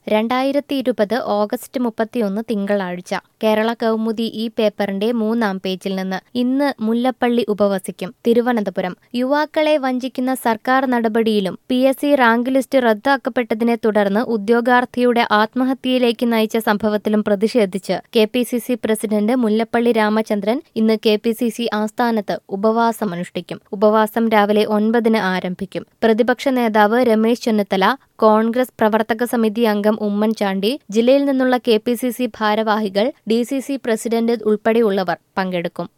രണ്ടായിരത്തി ഇരുപത് ഓഗസ്റ്റ് മുപ്പത്തിയൊന്ന് തിങ്കളാഴ്ച കേരള കൗമുദി ഈ പേപ്പറിന്റെ മൂന്നാം പേജിൽ നിന്ന് ഇന്ന് മുല്ലപ്പള്ളി ഉപവസിക്കും തിരുവനന്തപുരം യുവാക്കളെ വഞ്ചിക്കുന്ന സർക്കാർ നടപടിയിലും P S C rank list റദ്ദാക്കപ്പെട്ടതിനെ തുടർന്ന് ഉദ്യോഗാർത്ഥിയുടെ ആത്മഹത്യയിലേക്ക് നയിച്ച സംഭവത്തിലും പ്രതിഷേധിച്ച് K P C C president Mullappally Ramachandran ഇന്ന് കെ പി സി സി ആസ്ഥാനത്ത് ഉപവാസമനുഷ്ഠിക്കും ഉപവാസം രാവിലെ ഒൻപതിന് ആരംഭിക്കും പ്രതിപക്ഷ നേതാവ് രമേശ് ചെന്നിത്തല കോൺഗ്രസ് പ്രവർത്തക സമിതി അംഗം ഉമ്മൻചാണ്ടി ജില്ലയിൽ നിന്നുള്ള കെ പി സി സി ഭാരവാഹികൾ ഡി സി സി പ്രസിഡന്റ് ഉൾപ്പെടെയുള്ളവർ പങ്കെടുക്കും